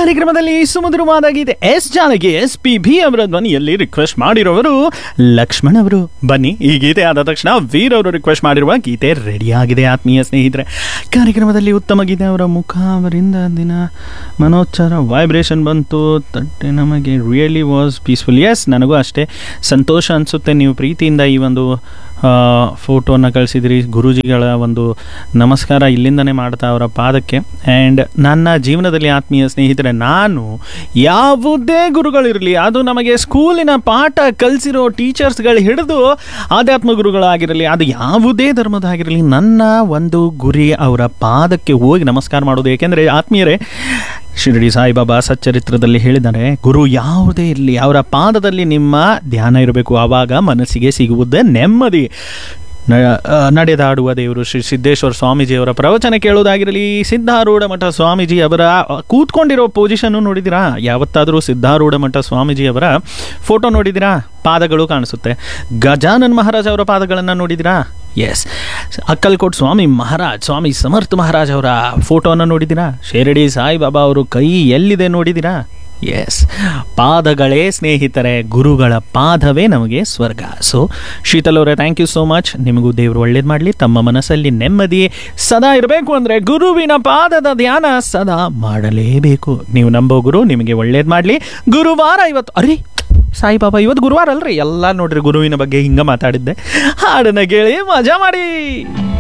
ಕಾರ್ಯಕ್ರಮದಲ್ಲಿ ಸುಮಧುರವಾದ ಗೀತೆ S Janaki S P B ಅವರ ಧ್ವನಿಯಲ್ಲಿ ರಿಕ್ವೆಸ್ಟ್ ಮಾಡಿರೋರು ಲಕ್ಷ್ಮಣ್ ಅವರು ಬನ್ನಿ ಈ ಗೀತೆ ಆದ ತಕ್ಷಣ ವೀರ್ ಅವರು ರಿಕ್ವೆಸ್ಟ್ ಮಾಡಿರುವ ಗೀತೆ ರೆಡಿ ಆಗಿದೆ ಆತ್ಮೀಯ ಸ್ನೇಹಿತರೆ ಕಾರ್ಯಕ್ರಮದಲ್ಲಿ ಉತ್ತಮ ಗೀತೆ ಅವರ ಮುಖ ಅವರಿಂದ ದಿನ ಮನೋಚ್ಚಾರ ವೈಬ್ರೇಷನ್ ಬಂತು ತಟ್ಟೆ ನಮಗೆ ರಿಯಲಿ ವಾಸ್ ಪೀಸ್ಫುಲ್ ಎಸ್ ನನಗೂ ಅಷ್ಟೇ ಸಂತೋಷ ಅನಿಸುತ್ತೆ ನೀವು ಪ್ರೀತಿಯಿಂದ ಈ ಒಂದು ಫೋಟೋನ ಕಳಿಸಿದ್ರಿ ಗುರೂಜಿಗಳ ಒಂದು ನಮಸ್ಕಾರ ಇಲ್ಲಿಂದನೇ ಮಾಡ್ತಾ ಅವರ ಪಾದಕ್ಕೆ ಆ್ಯಂಡ್ ನನ್ನ ಜೀವನದಲ್ಲಿ ಆತ್ಮೀಯ ಸ್ನೇಹಿತರೆ ನಾನು ಯಾವುದೇ ಗುರುಗಳಿರಲಿ ಅದು ನಮಗೆ ಸ್ಕೂಲಿನ ಪಾಠ ಕಲಿಸಿರೋ ಟೀಚರ್ಸ್ಗಳು ಹಿಡಿದು ಆಧ್ಯಾತ್ಮ ಗುರುಗಳಾಗಿರಲಿ ಅದು ಯಾವುದೇ ಧರ್ಮದಾಗಿರಲಿ ನನ್ನ ಒಂದು ಗುರಿ ಅವರ ಪಾದಕ್ಕೆ ಹೋಗಿ ನಮಸ್ಕಾರ ಮಾಡೋದು ಏಕೆಂದರೆ ಆತ್ಮೀಯರೇ ಶಿರಡಿ ಸಾಯಿಬಾಬಾ ಸಚ್ಚರಿತ್ರದಲ್ಲಿ ಹೇಳಿದ್ದಾರೆ ಗುರು ಯಾವುದೇ ಇರಲಿ ಅವರ ಪಾದದಲ್ಲಿ ನಿಮ್ಮ ಧ್ಯಾನ ಇರಬೇಕು ಆವಾಗ ಮನಸ್ಸಿಗೆ ಸಿಗುವುದೇ ನೆಮ್ಮದಿ ನ- ಆ, ನಡೆದಾಡುವ ದೇವರು ಶ್ರೀ ಸಿದ್ದೇಶ್ವರ ಸ್ವಾಮೀಜಿಯವರ ಪ್ರವಚನ ಕೇಳೋದಾಗಿರಲಿ ಸಿದ್ಧಾರೂಢ ಮಠ ಸ್ವಾಮೀಜಿ ಅವರ ಕೂತ್ಕೊಂಡಿರೋ ಪೊಸಿಷನ್ನು ನೋಡಿದಿರಾ ಯಾವತ್ತಾದರೂ ಸಿದ್ಧಾರೂಢ ಮಠ ಸ್ವಾಮೀಜಿ ಅವರ ಫೋಟೋ ನೋಡಿದಿರಾ ಪಾದಗಳು ಕಾಣಿಸುತ್ತೆ ಗಜಾನನ್ ಮಹಾರಾಜ್ ಅವರ ಪಾದಗಳನ್ನು ನೋಡಿದಿರಾ ಎಸ್ ಅಕ್ಕಲ್ಕೋಟ್ ಸ್ವಾಮಿ ಮಹಾರಾಜ್ ಸ್ವಾಮಿ ಸಮರ್ಥ ಮಹಾರಾಜ್ ಅವರ ಫೋಟೋನ ನೋಡಿದಿರಾ ಶಿರಡಿ ಸಾಯಿಬಾಬಾ ಅವರು ಕೈ ಎಲ್ಲಿದೆ ನೋಡಿದಿರಾ ಎಸ್ ಪಾದಗಳೇ ಸ್ನೇಹಿತರೆ ಗುರುಗಳ ಪಾದವೇ ನಮಗೆ ಸ್ವರ್ಗ ಸೊ ಶೀತಲ್ ಅವರೇ ಥ್ಯಾಂಕ್ ಯು ಸೋ ಮಚ್ ನಿಮಗೂ ದೇವರು ಒಳ್ಳೇದು ಮಾಡಲಿ ತಮ್ಮ ಮನಸ್ಸಲ್ಲಿ ನೆಮ್ಮದಿ ಸದಾ ಇರಬೇಕು ಅಂದರೆ ಗುರುವಿನ ಪಾದದ ಧ್ಯಾನ ಸದಾ ಮಾಡಲೇಬೇಕು ನೀವು ನಂಬೋ ಗುರು ನಿಮಗೆ ಒಳ್ಳೇದು ಮಾಡಲಿ ಗುರುವಾರ ಇವತ್ತು ಅರೆ ಸಾಯಿಬಾಬಾ ಇವತ್ತು ಗುರುವಾರ ಅಲ್ರಿ ಎಲ್ಲ ನೋಡ್ರಿ ಗುರುವಿನ ಬಗ್ಗೆ ಹಿಂಗೆ ಮಾತಾಡಿದ್ದೆ ಹಾಡನ್ನ ಕೇಳಿ ಮಜಾ ಮಾಡಿ